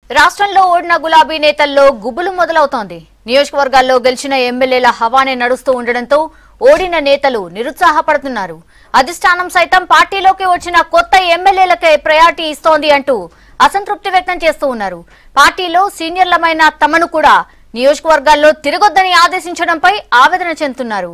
రాష్ట్రంలో ఓడిన గులాబీ నేతల్లో గుబులు మొదలవుతోంది నియోజకవర్గాల్లో గెలిచిన ఎమ్మెల్యేల హవానే నడుస్తూ ఉండడంతో ఓడిన నేతలు నిరుత్సాహపడుతున్నారు అధిష్టానం సైతం పార్టీలోకి వచ్చిన కొత్త ఎమ్మెల్యేలకే ప్రయారిటీ ఇస్తోంది అంటూ అసంతృప్తి వ్యక్తం చేస్తూ ఉన్నారు పార్టీలో సీనియర్లమైన తమను కూడా నియోజకవర్గాల్లో తిరగొద్దని ఆదేశించడంపై ఆవేదన చెందుతున్నారు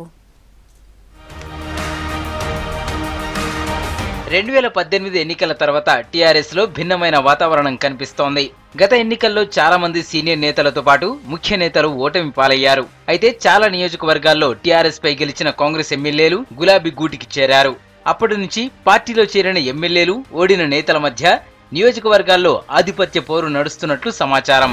రెండు వేల పద్దెనిమిది ఎన్నికల తర్వాత టీఆర్ఎస్ లో భిన్నమైన వాతావరణం కనిపిస్తోంది గత ఎన్నికల్లో చాలా మంది సీనియర్ నేతలతో పాటు ముఖ్య నేతలు ఓటమి పాలయ్యారు అయితే చాలా నియోజకవర్గాల్లో టీఆర్ఎస్ పై గెలిచిన కాంగ్రెస్ ఎమ్మెల్యేలు గులాబీ గూటికి చేరారు అప్పటి నుంచి పార్టీలో చేరిన ఎమ్మెల్యేలు ఓడిన నేతల మధ్య నియోజకవర్గాల్లో ఆధిపత్య పోరు నడుస్తున్నట్లు సమాచారం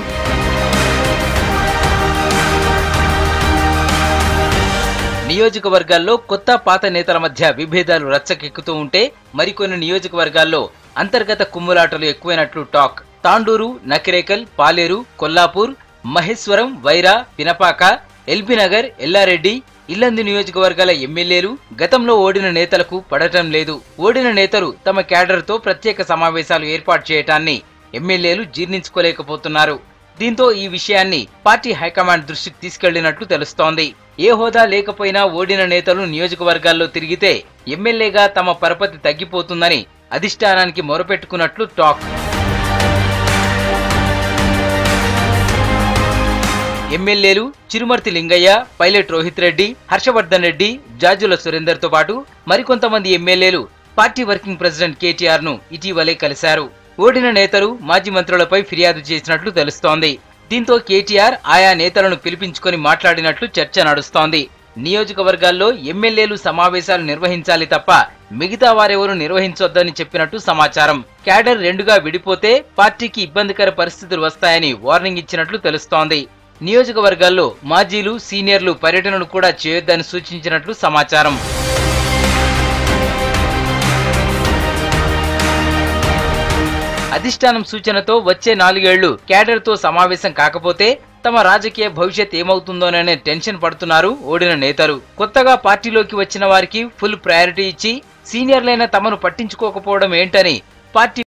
నియోజకవర్గాల్లో కొత్త పాత నేతల మధ్య విభేదాలు రచ్చకెక్కుతూ ఉంటే మరికొన్ని నియోజకవర్గాల్లో అంతర్గత కుమ్ములాటలు ఎక్కువైనట్లు టాక్ తాండూరు నకిరేకల్ పాలేరు కొల్లాపూర్ మహేశ్వరం వైరా పినపాక ఎల్బీనగర్ ఎల్లారెడ్డి ఇల్లందు నియోజకవర్గాల ఎమ్మెల్యేలు గతంలో ఓడిన నేతలకు పడటం లేదు ఓడిన నేతలు తమ క్యాడర్తో ప్రత్యేక సమావేశాలు ఏర్పాటు చేయటాన్ని ఎమ్మెల్యేలు జీర్ణించుకోలేకపోతున్నారు దీంతో ఈ విషయాన్ని పార్టీ హైకమాండ్ దృష్టికి తీసుకెళ్లినట్లు తెలుస్తోంది ఏ హోదా లేకపోయినా ఓడిన నేతలు నియోజకవర్గాల్లో తిరిగితే ఎమ్మెల్యేగా తమ పరపతి తగ్గిపోతుందని అధిష్టానానికి మొరపెట్టుకున్నట్లు టాక్ ఎమ్మెల్యేలు చిరుమర్తి లింగయ్య పైలట్ రోహిత్ రెడ్డి హర్షవర్ధన్ రెడ్డి జాజుల సురేందర్ తో పాటు మరికొంతమంది ఎమ్మెల్యేలు పార్టీ వర్కింగ్ ప్రెసిడెంట్ కేటీఆర్ ను ఇటీవలే కలిశారు ఓడిన నేతలు మాజీ మంత్రులపై ఫిర్యాదు చేసినట్లు తెలుస్తోంది దీంతో కేటీఆర్ ఆయా నేతలను పిలిపించుకొని మాట్లాడినట్లు చర్చ నడుస్తోంది నియోజకవర్గాల్లో ఎమ్మెల్యేలు సమావేశాలు నిర్వహించాలి తప్ప మిగతా వారెవరూ నిర్వహించొద్దని చెప్పినట్టు సమాచారం క్యాడర్ రెండుగా విడిపోతే పార్టీకి ఇబ్బందికర పరిస్థితులు వస్తాయని వార్నింగ్ ఇచ్చినట్లు తెలుస్తోంది నియోజకవర్గాల్లో మాజీలు సీనియర్లు పర్యటనలు కూడా చేయొద్దని సూచించినట్లు సమాచారం అధిష్టానం సూచనతో వచ్చే నాలుగేళ్లు క్యాడర్ తో సమావేశం కాకపోతే తమ రాజకీయ భవిష్యత్ ఏమవుతుందోననే టెన్షన్ పడుతున్నారు ఓడిన నేతలు కొత్తగా పార్టీలోకి వచ్చిన వారికి ఫుల్ ప్రయారిటీ ఇచ్చి సీనియర్లైన తమను పట్టించుకోకపోవడం ఏంటని పార్టీ